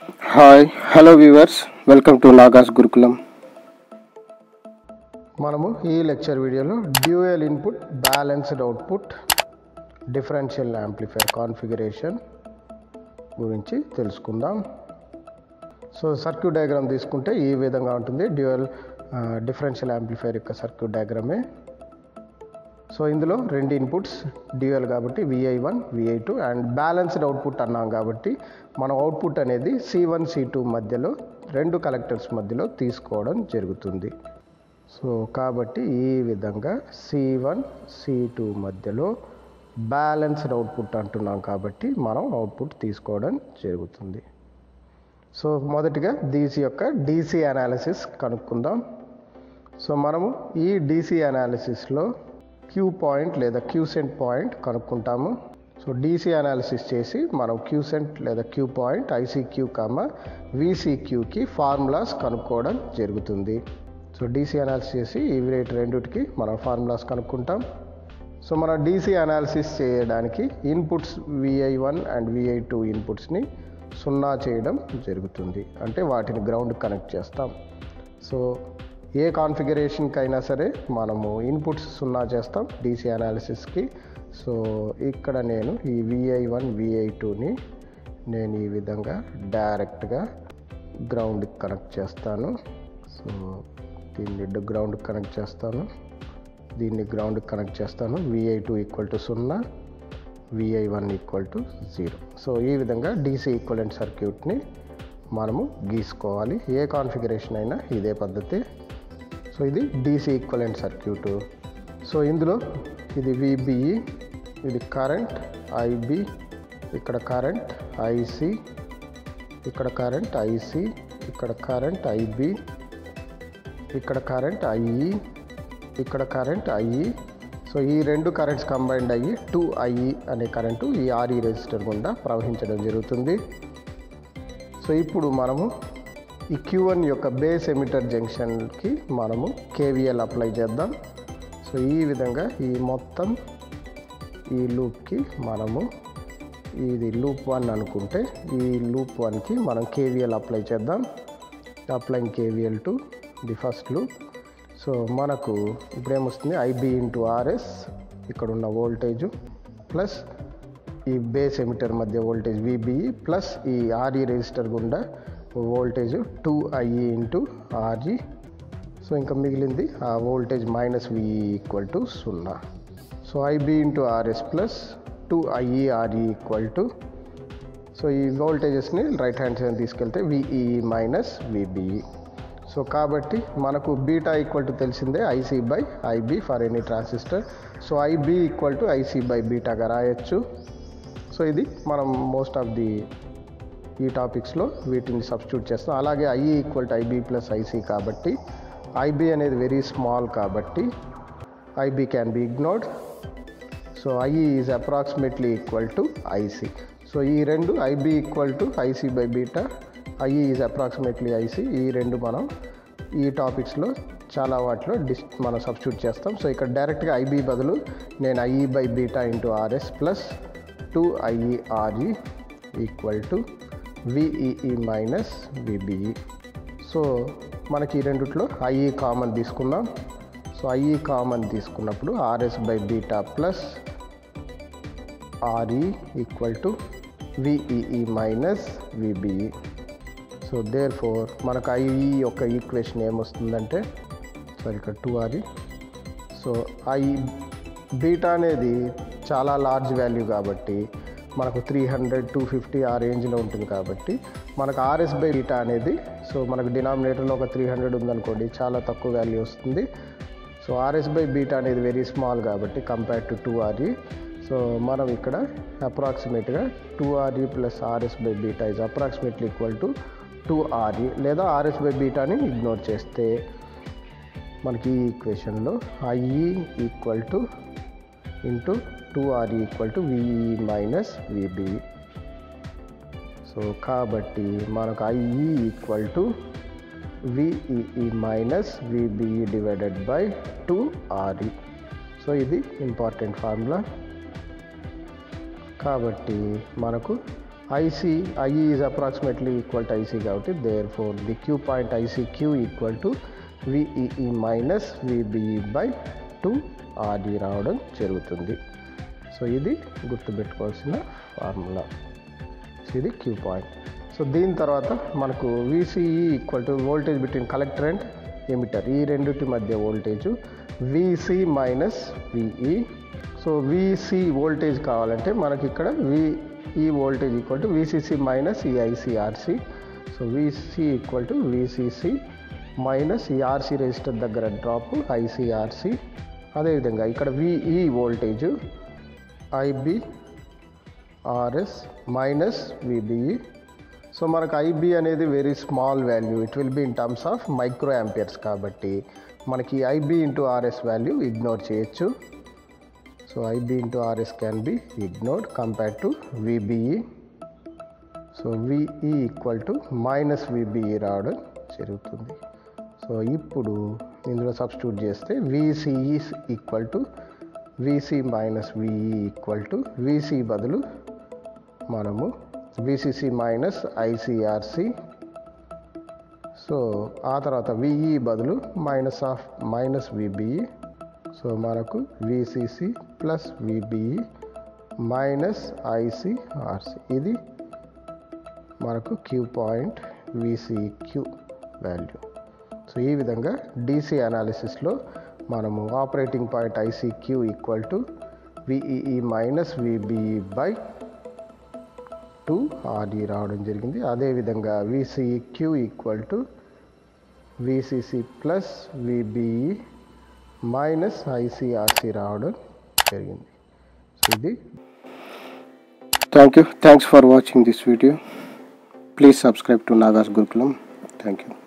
hi hello viewers welcome to Nagas Gurukulam మనము ఈ lecture వీడియోలో dual input balanced output differential amplifier configuration గురించి తెలుసుకుందాం సో సర్క్యూట్ డయాగ్రామ్ తీసుకుంటే ఈ విధంగా ఉంటుంది డ్యూయల్ డిఫరెన్షియల్ యాంప్లిఫైర్ యొక్క సర్క్యూట్ డయాగ్రామే సో ఇందులో రెండు ఇన్పుట్స్ డ్యూయల్ కాబట్టి VI one VI two and balanced output అన్నాం కాబట్టి మనం అవుట్పుట్ అనేది సి వన్ సి టూ మధ్యలో రెండు కలెక్టర్స్ మధ్యలో తీసుకోవడం జరుగుతుంది సో కాబట్టి ఈ విధంగా సి వన్ సి టూ మధ్యలో బ్యాలెన్స్డ్ అవుట్పుట్ అంటున్నాం కాబట్టి మనం అవుట్పుట్ తీసుకోవడం జరుగుతుంది సో మొదటిగా డీసీ యొక్క డీసీ అనాలిసిస్ కనుక్కుందాం సో మనము ఈ డీసీ అనాలిసిస్లో క్యూ పాయింట్ లేదా క్యూసెంట్ పాయింట్ కనుక్కుంటాము సో డీసీ అనాలిసిస్ చేసి మనం క్యూసెంట్ లేదా క్యూ పాయింట్ ఐసీక్యూ కామ వీసీక్యూకి ఫార్ములాస్ కనుక్కోవడం జరుగుతుంది సో డీసీ అనాలిసిస్ చేసి ఇవి రేట్ రెండుటికి మనం ఫార్ములాస్ కనుక్కుంటాం సో మన డీసీ అనాలిసిస్ చేయడానికి inputs VI one and VI two ఇన్పుట్స్ని సున్నా చేయడం జరుగుతుంది అంటే వాటిని గ్రౌండ్ కనెక్ట్ చేస్తాం సో ఏ కాన్ఫిగరేషన్కి అయినా సరే మనము ఇన్పుట్స్ సున్నా చేస్తాం డీసీ అనాలిసిస్కి సో ఇక్కడ నేను ఈ విఐ వన్ విఐ టూని నేను ఈ విధంగా డైరెక్ట్గా గ్రౌండ్కి కనెక్ట్ చేస్తాను సో దీన్ని గ్రౌండ్ కనెక్ట్ చేస్తాను దీన్ని గ్రౌండ్కి కనెక్ట్ చేస్తాను విఐ టూ ఈక్వల్ టు సున్నా VI one equal to zero so ఈ విధంగా డీసీ ఈక్వలెంట్ సర్క్యూట్ని మనము గీసుకోవాలి ఏ కాన్ఫిగరేషన్ అయినా ఇదే పద్ధతి సో ఇది డీసీ ఈక్వలెంట్ సర్క్యూటు సో ఇందులో ఇది విబిఈ ఇది కరెంట్ ఐబి ఇక్కడ కరెంట్ ఐసి ఇక్కడ కరెంట్ ఐసి ఇక్కడ కరెంట్ ఐబి ఇక్కడ కరెంట్ ఐఈ ఇక్కడ కరెంట్ ఐఈ సో ఈ రెండు కరెంట్స్ కంబైన్డ్ అయ్యి టూ ఐఈ అనే కరెంటు ఈ ఆర్ఈ రెజిస్టర్ గుండా ప్రవహించడం జరుగుతుంది సో ఇప్పుడు మనము ఈ క్యూఎన్ యొక్క బేస్ ఎమిటర్ జంక్షన్కి మనము కేవీఎల్ అప్లై చేద్దాం సో ఈ విధంగా ఈ మొత్తం ఈ లూప్కి మనము ఇది లూప్ వన్ అనుకుంటే ఈ లూప్ వన్కి మనం కేవీఎల్ అప్లై చేద్దాం applying KVL to the first loop so మనకు ఇప్పుడు ఏమొస్తుంది ఐబి ఇంటూ ఆర్ఎస్ ఇక్కడ ఉన్న వోల్టేజు ప్లస్ ఈ బేస్ ఎమిటర్ మధ్య వోల్టేజ్ విబిఈ ప్లస్ ఈ ఆర్ఈ రెజిస్టర్ గుండా voltage two IE into RE so ఇంకా మిగిలింది ఆ voltage minus VE equal to సున్నా so IB into RS plus two IE RE equal to so ఈ వోల్టేజెస్ని రైట్ హ్యాండ్ సైడ్ తీసుకెళ్తే విఈ మైనస్ విబిఈ సో కాబట్టి మనకు బీటా ఈక్వల్ టు తెలిసిందే IC by IB for any transistor so IB equal to IC by బీటాగా రాయొచ్చు so ఇది మనం మోస్ట్ ఆఫ్ ది ఈ టాపిక్స్లో వీటిని సబ్స్టిట్యూట్ చేస్తాం అలాగే IE equal to IB plus IC కాబట్టి ఐబీ అనేది వెరీ స్మాల్ కాబట్టి IB can be ignored so IE is approximately equal to IC so ఈ రెండు IB equal to IC by beta IE is approximately IC ఈ రెండు మనం ఈ టాపిక్స్లో చాలా వాటిలో డిస్ మనం సబ్స్టిట్యూట్ చేస్తాం సో ఇక్కడ డైరెక్ట్గా ఐబీ బదులు నేను IE by beta into RS plus two IE RE equal to VEE minus VBE so మనకి ఈ రెండిట్లో ఐఈ కామన్ తీసుకుందాం సో ఐఈ కామన్ తీసుకున్నప్పుడు RS by beta plus RE equal to VEE minus VBE so therefore మనకు IE యొక్క equation ఏమొస్తుందంటే sorry ఇక్కడ two RE so I beta అనేది చాలా లార్జ్ వాల్యూ కాబట్టి మనకు త్రీ హండ్రెడ్ టూ ఫిఫ్టీ ఆ రేంజ్లో ఉంటుంది కాబట్టి మనకు ఆర్ఎస్ బై బీటా అనేది సో మనకు డినామినేటర్లో ఒక త్రీ హండ్రెడ్ ఉందనుకోండి చాలా తక్కువ వాల్యూ వస్తుంది సో ఆర్ఎస్ బై బీటా అనేది వెరీ స్మాల్ కాబట్టి compare to two RE so మనం ఇక్కడ అప్రాక్సిమేట్గా two RE plus RS by beta is approximately equal to two RE లేదా ఆర్ఎస్ బై బీటాని ఇగ్నోర్ చేస్తే మనకి ఈ ఈక్వేషన్లో IE equal to into two RE equal to VE minus VBE so కాబట్టి మనకు IE equal to VEE minus VBE divided by two RE so ఇది important formula కాబట్టి మనకు IC IE is approximately equal to IC కాబట్టి therefore the Q point IC Q equal to VEE minus VBE by two RD రావడం జరుగుతుంది so ఇది గుర్తుపెట్టుకోవాల్సిన formula so ఇది Q point so దీని తర్వాత మనకు VCE equal to voltage between collector and emitter ఈ రెండింటి మధ్య voltage VC minus VE so VC voltage కావాలంటే మనకి ఇక్కడ V E voltage equal to VCC minus ఈ ICRC so VC equal to VCC minus ఈ ఆర్సీ రెజిస్టర్ దగ్గర drop ICRC అదేవిధంగా ఇక్కడ VE voltage IB RS minus VBE so మనకు IB అనేది very small value it will be in terms of micro amperes కాబట్టి మనకి IB into RS value ignore చేయొచ్చు so IB into RS can be ignored compare to VBE so VE equal to minus VBE రావడం జరుగుతుంది so ఇప్పుడు ఇందులో substitute చేస్తే VCE equal to VC minus VE equal to VC బదులు మనము VCC minus ఐసిఆర్సి so ఆ తర్వాత విఈ బదులు minus of minus VBE so మనకు VCC plus VBE minus ICRC ఇది మనకు Q point VCQ value so ఈ విధంగా డీసీ అనాలిసిస్లో మనము operating point ICQ equal to VEE minus VBE by two RE రావడం జరిగింది అదేవిధంగా VCQ equal to VCC plus VBE minus ICRC రావడం జరిగింది సో ఇది thank you thanks for watching this video please subscribe to Nagas Gurukulam thank you